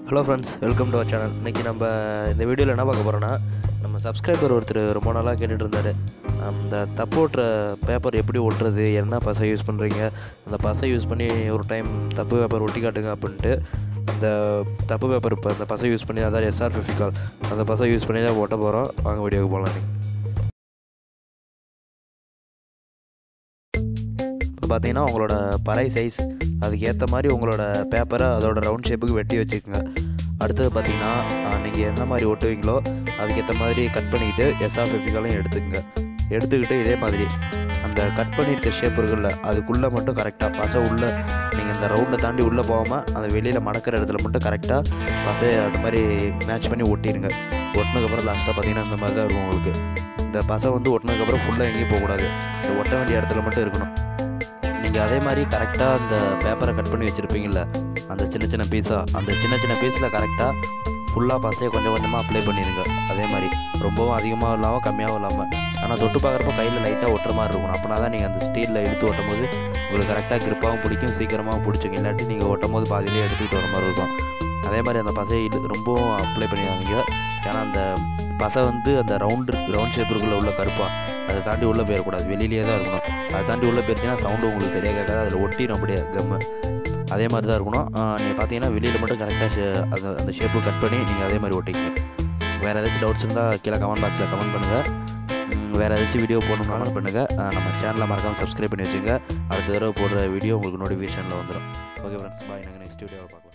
hello friends welcome to our channel இன்றைக்கி நம்ம இந்த வீடியோவில் என்ன பார்க்க போகிறோன்னா நம்ம சப்ஸ்கிரைபர் ஒருத்தர் ரொம்ப நாளாக கேட்டுட்டு இருந்தார் அந்த தப்பு ஓட்டுற பேப்பர் எப்படி ஒட்டுறது என்ன பசை யூஸ் பண்ணுறீங்க அந்த பசை யூஸ் பண்ணி ஒரு டைம் தப்பு பேப்பர் ஒட்டி காட்டுங்க அப்படின்ட்டு அந்த தப்பு பேப்பர் இப்போ அந்த பசை யூஸ் பண்ணி அதாவது எஸ்ஆர் ஃபிஃபிகால் அந்த பசை யூஸ் பண்ணி தான் ஒட்ட போகிறோம் வாங்க வீடியோக்கு போகலாம் நீங்கள் இப்போ பார்த்தீங்கன்னா உங்களோட பறை சைஸ் அதுக்கு ஏற்ற மாதிரி உங்களோட பேப்பரை அதோட ரவுண்ட் ஷேப்புக்கு வெட்டி வச்சுக்கோங்க அடுத்தது பார்த்தீங்கன்னா நீங்கள் எந்த மாதிரி ஒட்டுவீங்களோ அதுக்கேற்ற மாதிரி கட் பண்ணிக்கிட்டு எஸ்ஆர் ஃபிஃபிகாலையும் எடுத்துக்கங்க எடுத்துக்கிட்டு இதே மாதிரி அந்த கட் பண்ணியிருக்க ஷேப் இருக்குல்ல அதுக்குள்ளே மட்டும் கரெக்டாக பசை உள்ளே நீங்கள் இந்த ரவுண்டை தாண்டி உள்ளே போகாமல் அந்த வெளியில் மடக்கிற இடத்துல மட்டும் கரெக்டாக பசையை அந்த மாதிரி மேட்ச் பண்ணி ஒட்டிடுங்க ஒட்டினதுக்கப்புறம் லாஸ்ட்டாக பார்த்தீங்கன்னா இந்த மாதிரி தான் இருக்கும் உங்களுக்கு இந்த பசை வந்து ஒட்டினதுக்கப்புறம் ஃபுல்லாக எங்கேயும் போகக்கூடாது இந்த ஒட்ட வேண்டிய இடத்துல மட்டும் இருக்கணும் நீங்கள் அதே மாதிரி கரெக்டாக அந்த பேப்பரை கட் பண்ணி வச்சுருப்பீங்கள்ல அந்த சின்ன சின்ன பீஸாக அந்த சின்ன சின்ன பீஸில் கரெக்டாக ஃபுல்லாக பசையை கொஞ்சம் கொஞ்சமாக அப்ளை பண்ணிடுங்க அதே மாதிரி ரொம்பவும் அதிகமாக இல்லாமல் கம்மியாகவும் இல்லாமல் ஆனால் தொட்டு பார்க்குறப்ப கையில் லைட்டாக ஒட்டுற மாதிரி இருக்கும் அப்படின்னா தான் நீங்கள் அந்த ஸ்டீலில் எடுத்து ஓட்டும் போது உங்களுக்கு கரெக்டாக கிரிப்பாகவும் பிடிக்கும் சீக்கிரமாகவும் பிடிச்சிக்கும் இல்லாட்டி நீங்கள் ஓட்டும் போது பாதியிலே எடுத்துக்கிட்டு வர மாதிரி இருக்கும் அதே மாதிரி அந்த பசையை இழு- ரொம்பவும் அப்ளை பண்ணிடுவாங்க ஏன்னா அந்த பசை வந்து அந்த ரவுண்டு ரவுண்ட் ஷேப் இருக்குள்ள உள்ள கருப்பாக அதை தாண்டி உள்ளே போயிடக்கூடாது வெளியிலேயே தான் இருக்கணும் அதை தாண்டி உள்ளே போயிருச்சுன்னா சவுண்டு உங்களுக்கு சரியாக கேட்காது அதில் ஒட்டிடும் அப்படியே கம்மு அதே மாதிரி தான் இருக்கணும் நீங்கள் பார்த்தீங்கன்னா வெளியில் மட்டும் கரெக்டாக அந்த அந்த ஷேப்பு கட் பண்ணி நீங்கள் அதே மாதிரி ஒட்டிங்க வேறு ஏதாச்சும் டவுட்ஸ் இருந்தால் கீழே கமெண்ட் பாக்ஸில் கமெண்ட் பண்ணுங்கள் வேறு ஏதாச்சும் வீடியோ போடணும்னாலும் பண்ணுங்கள் நம்ம சேனலை மறக்காமல் சப்ஸ்கிரைப் பண்ணி வச்சுங்க அடுத்த தடவை போடுற வீடியோ உங்களுக்கு நோட்டிஃபிகேஷனில் வந்துடும் ஓகே ஃப்ரெண்ட்ஸ் பாய் நாங்கள் நெக்ஸ்ட் வீடியோவில் பார்க்கலாம்